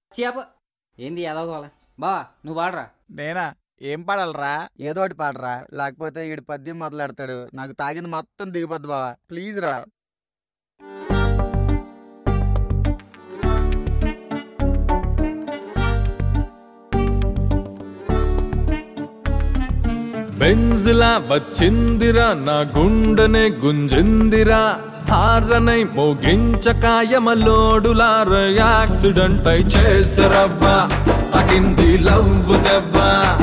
చేప ఏంది ఎదవగోల బా నువ్వు వాడరా నేనా ఏం పాడాలరా ఏదో ఒకటి పాడరా లేకపోతే ఈడు పద్యం మొదలెడతాడు నాకు తాగింది మొత్తం దిగిపోద్ది బావా ప్లీజ్ రా బెంజ్లా వచ్చిందిరా నా గుండెనే గుంజిందిరా హారనై మోగించకాయమలోడులార యాక్సిడెంట్ అయి చేసరబ్బా తగింది లవ్ దెబ్బ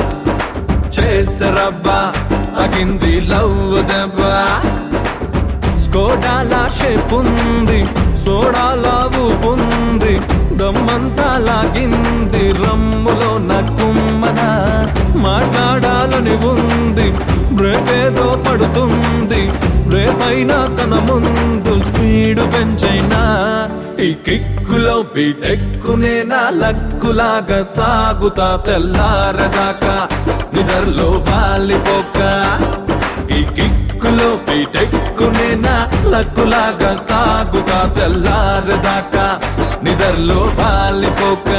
చేసరబ్బా తగింది లవ్ దెబ్బ స్కోడాలా షేప్ ఉంది సోడాలా ఊపుంది దమ్మంతా లాగింది రమ్ములో నక్కుమ్మన మాట్లాడాలని ఉంది బ్రేక్ ఏదో పడుతుంది రేపైనా తన ముందు స్పీడ్ పెంచైనా ఈ కిక్కులో బీటెక్కునే నా లక్కులాగా తాగుతా తెల్లారదాకా నిద్రలో వాలిపోక ఈ కిక్కులో బీటెక్కునే నా లక్కులాగా తాగుతా తెల్లారదాకా నిద్రలో వాలిపోక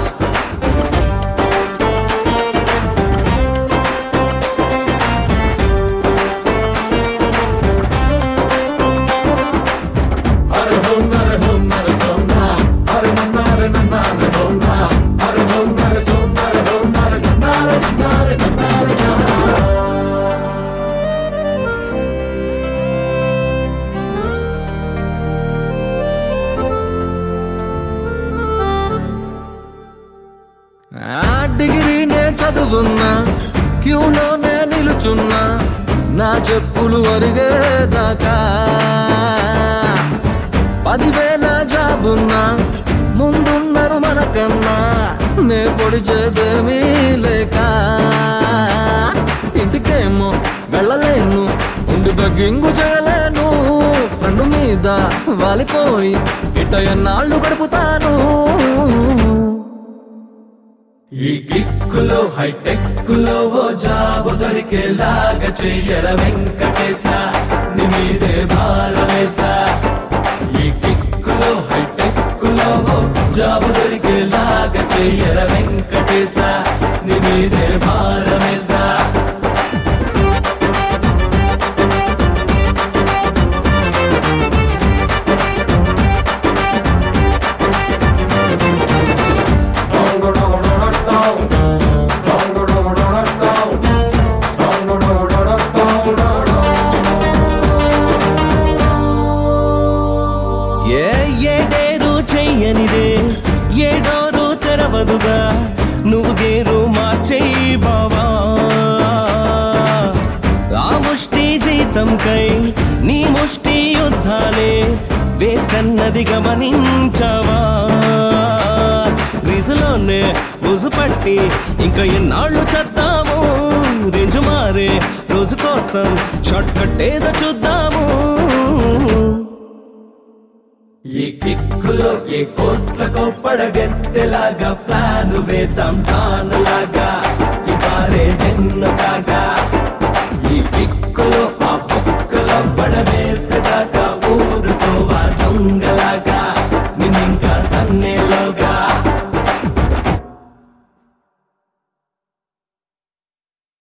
ఆ డిగ్రీనే చదువున్నా క్యూలోనే నిలుచున్నా నా చెప్పులు అరిగేదాకా పదివేల జాబున్నా ముందున్నారు మనకన్నా నే పొడిచేదేమీ లేక ఇంటికేమో వెళ్ళలేను ఉండి బగ్గింగు చేయలేను ఫ్రెండ్ మీద వాలిపోయి ఇట ఎన్నాళ్ళు గడుపుతాను ఈ కిక్కులో హైటెక్కులో ఓ జాబు దొరికేలాగా చెయ్యర వెంకటేశ నీ మీదే భారమేశా ఈ కిక్కులో హైటెక్కులో ఓ జాబు దొరికేలాగా చెయ్యర వెంకటేశ నీ మీదే భారమేశా ఏ ఏడేరు చెయ్యనిదే ఏడోరు తెరవదుగా నువ్వు గేరు మార్చేయి బావా ఆ ముష్టి జీతంకై నీ ముష్టి యుద్ధాలే వేస్ట్ అన్నది గమనించవా గ్రీజులోనే బుజు పట్టి ఇంకా ఎన్నాళ్ళు చేద్దాము రేంజు మారే రోజు కోసం షార్ట్ కట్ ఏదో చూద్దాము ఈ కిక్కులో ఏ కోట్లకో పడగెత్తెలాగా ప్లాను వేద్దాం టానులాగా ఈ పారే నిన్న